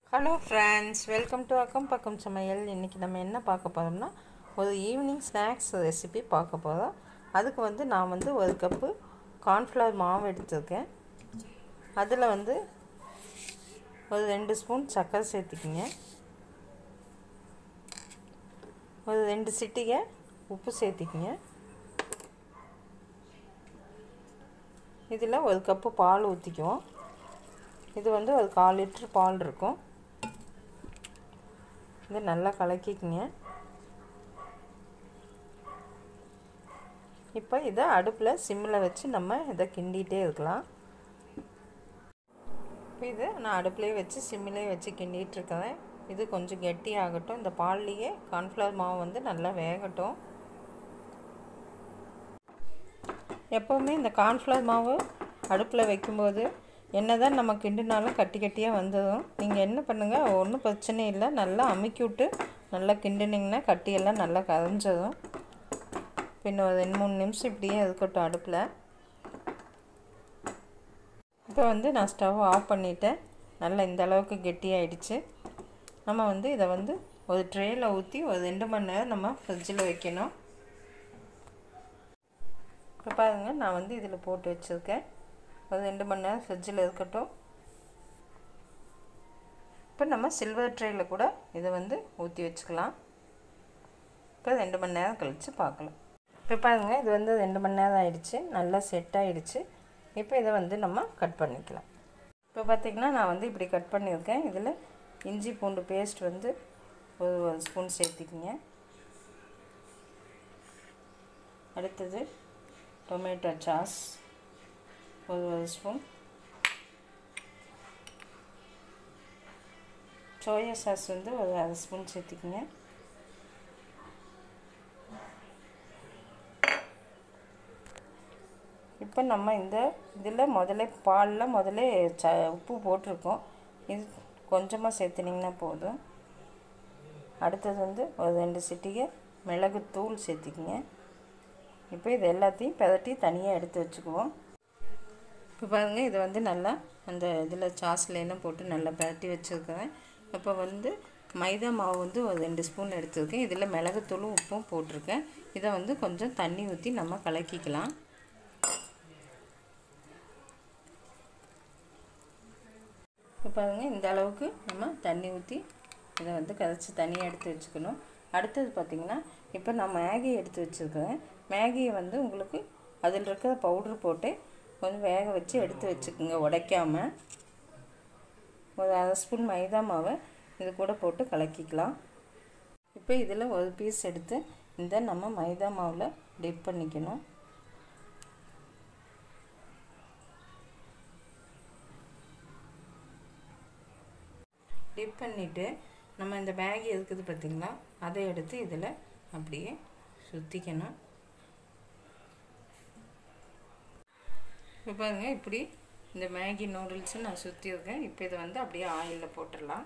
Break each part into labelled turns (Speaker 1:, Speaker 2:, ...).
Speaker 1: hello friends welcome to அக்கம் பக்கம் சமையல் இன்றைக்கி நம்ம என்ன பார்க்க போகிறோம்னா ஒரு ஈவினிங் ஸ்நாக்ஸ் ரெசிபி பார்க்க போகிறோம் அதுக்கு வந்து நான் வந்து ஒரு கப்பு கார்ன்ஃப்ளவர் மாவு எடுத்திருக்கேன் அதில் வந்து ஒரு ரெண்டு ஸ்பூன் சர்க்கரை சேர்த்துக்கிங்க ஒரு ரெண்டு சிட்டிகை உப்பு சேர்த்திக்கிங்க இதில் ஒரு கப்பு பால் ஊற்றிக்குவோம் இது வந்து ஒரு கால் லிட்ரு பால் இருக்கும் இது நல்லா கலக்கிக்குங்க இப்போ இதை அடுப்பில் சிம்மில் வச்சு நம்ம இதை கிண்டிகிட்டே இருக்கலாம் இப்போ இது நான் அடுப்புலேயே வச்சு சிம்மிலே வச்சு கிண்டிகிட்டு இருக்கிறேன் இது கொஞ்சம் கெட்டி ஆகட்டும் இந்த பால்லையே கார்ன்ஃப்ளவர் மாவு வந்து நல்லா வேகட்டும் எப்போவுமே இந்த கார்ன்ஃப்ளவர் மாவு அடுப்பில் வைக்கும்போது என்ன தான் நம்ம கிண்டினாலும் கட்டி கட்டியாக வந்ததும் நீங்கள் என்ன பண்ணுங்கள் ஒன்றும் பிரச்சனை இல்லை நல்லா அமுக்கி விட்டு நல்லா கிண்டினிங்கன்னா கட்டியெல்லாம் நல்லா கரைஞ்சதும் பின்ன ஒரு ரெண்டு மூணு நிமிஷம் இப்படியே இருக்கட்டும் அடுப்பில் இப்போ வந்து நான் ஸ்டவ் ஆஃப் பண்ணிட்டேன் நல்லா இந்த அளவுக்கு கெட்டியாயிடுச்சு நம்ம வந்து இதை வந்து ஒரு ட்ரேயில் ஊற்றி ஒரு ரெண்டு மணி நேரம் நம்ம ஃப்ரிட்ஜில் வைக்கணும் இப்போ பாருங்கள் நான் வந்து இதில் போட்டு வச்சுருக்கேன் ஒரு ரெண்டு மணி நேரம் ஃப்ரிட்ஜில் இருக்கட்டும் இப்போ நம்ம சில்வர் ட்ரேயில் கூட இதை வந்து ஊற்றி வச்சுக்கலாம் இப்போ ரெண்டு மணி நேரம் கழித்து பார்க்கலாம் இப்போ பாருங்கள் இது வந்து ரெண்டு மணி நேரம் ஆயிடுச்சு நல்லா செட் ஆகிடுச்சு இப்போ இதை வந்து நம்ம கட் பண்ணிக்கலாம் இப்போ பார்த்திங்கன்னா நான் வந்து இப்படி கட் பண்ணியிருக்கேன் இதில் இஞ்சி பூண்டு பேஸ்ட் வந்து ஒரு ஒரு ஸ்பூன் சேர்த்திக்கிங்க அடுத்தது டொமேட்டோ சாஸ் ஒரு ஒரு ஸ்பூன் சோயா சாஸ் வந்து ஒரு அரை ஸ்பூன் சேர்த்திக்கங்க இப்போ நம்ம இந்த இதில் முதல்ல பாலில் முதல்ல ச உப்பு போட்டிருக்கோம் இது கொஞ்சமாக சேர்த்துனிங்கன்னா போதும் அடுத்தது வந்து ஒரு ரெண்டு சிட்டிகை மிளகுத்தூள் சேர்த்திக்கிங்க இப்போ இது எல்லாத்தையும் பெதட்டி தனியாக எடுத்து வச்சுக்குவோம் இப்போ பாருங்கள் இது வந்து நல்லா அந்த இதில் சாஸ்லாம் போட்டு நல்லா பெரட்டி வச்சுருக்கேன் இப்போ வந்து மைதா மாவு வந்து ஒரு ரெண்டு ஸ்பூன் எடுத்துருக்கேன் இதில் மிளகுத்தூளும் உப்பும் போட்டிருக்கேன் இதை வந்து கொஞ்சம் தண்ணி ஊற்றி நம்ம கலக்கிக்கலாம் இப்போ பாருங்கள் இந்த அளவுக்கு நம்ம தண்ணி ஊற்றி இதை வந்து கரைச்சி தனியாக எடுத்து வச்சுக்கணும் அடுத்தது பார்த்திங்கன்னா இப்போ நான் மேகி எடுத்து வச்சுருக்கேன் மேகியை வந்து உங்களுக்கு அதில் இருக்கிற பவுட்ரு போட்டு கொஞ்சம் வேக வச்சு எடுத்து வச்சுக்கோங்க உடைக்காமல் ஒரு அரை ஸ்பூன் மைதா மாவை இது கூட போட்டு கலக்கிக்கலாம் இப்போ இதில் ஒரு பீஸ் எடுத்து இந்த நம்ம மைதா மாவில் டிப் பண்ணிக்கணும் டிப் பண்ணிவிட்டு நம்ம இந்த பேக் இருக்குது பார்த்திங்களா அதை எடுத்து இதில் அப்படியே சுற்றிக்கணும் இப்போ பாருங்கள் இப்படி இந்த மேகி நூடுல்ஸை நான் சுற்றியிருக்கேன் இப்போ இதை வந்து அப்படியே ஆயிலில் போட்டுடலாம்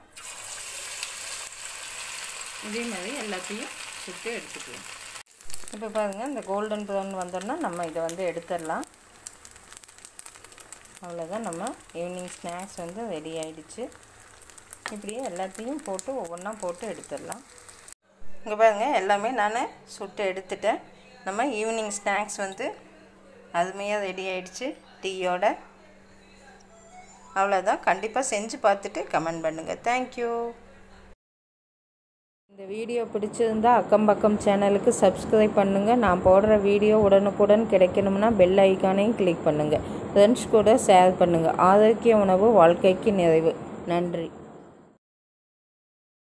Speaker 1: இதே மாதிரி எல்லாத்தையும் சுற்றி எடுத்துக்கலாம் இப்போ பாருங்கள் இந்த கோல்டன் ப்ரௌன் வந்தோன்னா நம்ம இதை வந்து எடுத்துடலாம் அவ்வளோதான் நம்ம ஈவினிங் ஸ்நாக்ஸ் வந்து ரெடி ஆகிடுச்சு இப்படியே எல்லாத்தையும் போட்டு ஒவ்வொன்றா போட்டு எடுத்துடலாம் இங்கே பாருங்கள் எல்லாமே நான் சுட்டு எடுத்துட்டேன் நம்ம ஈவினிங் ஸ்நாக்ஸ் வந்து அருமையாக ரெடி ஆகிடுச்சு டீயோட அவ்வளோதான் கண்டிப்பாக செஞ்சு பார்த்துட்டு கமெண்ட் பண்ணுங்கள் தேங்க்யூ இந்த வீடியோ பிடிச்சிருந்தா அக்கம் பக்கம் சேனலுக்கு சப்ஸ்கிரைப் பண்ணுங்கள் நான் போடுற வீடியோ உடனுக்குடன் கிடைக்கணும்னா பெல் ஐக்கானையும் கிளிக் பண்ணுங்கள் ஃப்ரெண்ட்ஸ் கூட ஷேர் பண்ணுங்கள் ஆரோக்கிய உணவு வாழ்க்கைக்கு நிறைவு நன்றி